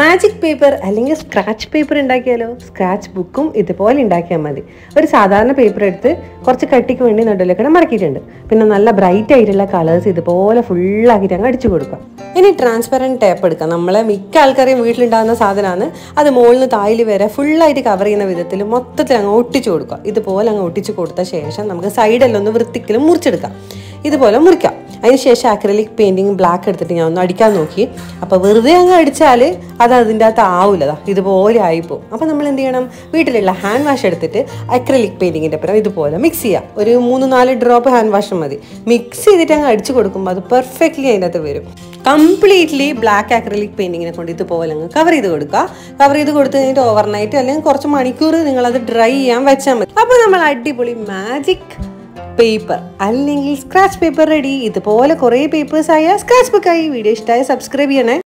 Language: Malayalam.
മാജിക് പേപ്പർ അല്ലെങ്കിൽ സ്ക്രാച്ച് പേപ്പർ ഉണ്ടാക്കിയാലോ സ്ക്രാച്ച് ബുക്കും ഇതുപോലെ ഉണ്ടാക്കിയാൽ മതി ഒരു സാധാരണ പേപ്പർ എടുത്ത് കുറച്ച് കട്ടിക്ക് വേണ്ടി നടുവിലേക്കാണ് മടക്കിയിട്ടുണ്ട് പിന്നെ നല്ല ബ്രൈറ്റ് ആയിട്ടുള്ള കളേഴ്സ് ഇതുപോലെ ഫുള്ളാക്കിയിട്ട് അങ്ങ് അടിച്ചു കൊടുക്കാം ഇനി ട്രാൻസ്പെറൻറ്റ് ടേപ്പ് എടുക്കാം നമ്മളെ മിക്ക ആൾക്കാരെയും വീട്ടിലുണ്ടാകുന്ന സാധനമാണ് അത് മുകളിൽ നിന്ന് തായിൽ വരെ ഫുള്ളായിട്ട് കവർ ചെയ്യുന്ന വിധത്തിൽ മൊത്തത്തിൽ അങ്ങ് ഒട്ടിച്ചു കൊടുക്കുക ഇതുപോലെ അങ്ങ് ഒട്ടിച്ചു കൊടുത്ത ശേഷം നമുക്ക് സൈഡെല്ലാം ഒന്ന് വൃത്തിക്കലും മുറിച്ചെടുക്കാം ഇതുപോലെ മുറിക്കാം അതിനുശേഷം അക്രലിക് പെയിൻറ്റിങ് ബ്ലാക്ക് എടുത്തിട്ട് ഞാൻ ഒന്ന് അടിക്കാൻ നോക്കി അപ്പോൾ വെറുതെ അങ്ങ് അടിച്ചാൽ അത് അതിൻ്റെ അകത്ത് ആവില്ല ദാ ഇതുപോലെ ആയിപ്പോവും അപ്പോൾ നമ്മൾ എന്ത് ചെയ്യണം വീട്ടിലുള്ള ഹാൻഡ് വാഷ് എടുത്തിട്ട് അക്രലിക് പെയിൻറ്റിങ്ങിൻ്റെ അപ്പുറം ഇതുപോലെ മിക്സ് ചെയ്യുക ഒരു മൂന്ന് നാല് ഡ്രോപ്പ് ഹാൻഡ് വാഷ് മതി മിക്സ് ചെയ്തിട്ട് അങ്ങ് അടിച്ചു കൊടുക്കുമ്പോൾ അത് പെർഫെക്റ്റ്ലി അതിൻ്റെ അകത്ത് വരും കംപ്ലീറ്റ്ലി ബ്ലാക്ക് അക്രലിക് പെയിൻറ്റിങ്ങിനെ കൊണ്ട് ഇതുപോലെ അങ്ങ് കവർ ചെയ്ത് കൊടുക്കുക കവർ ചെയ്ത് കൊടുത്ത് കഴിഞ്ഞിട്ട് ഓവർനൈറ്റ് അല്ലെങ്കിൽ കുറച്ച് മണിക്കൂർ നിങ്ങളത് ഡ്രൈ ചെയ്യാൻ വെച്ചാൽ മതി അപ്പോൾ നമ്മൾ അടിപൊളി മാജിക് പേപ്പർ അല്ലെങ്കിൽ സ്ക്രാച്ച് പേപ്പർ റെഡി ഇതുപോലെ കുറേ പേപ്പേഴ്സ് ആയ സ്ക്രാച്ച് ബുക്കായി വീഡിയോ ഇഷ്ടമായ സബ്സ്ക്രൈബ് ചെയ്യണേ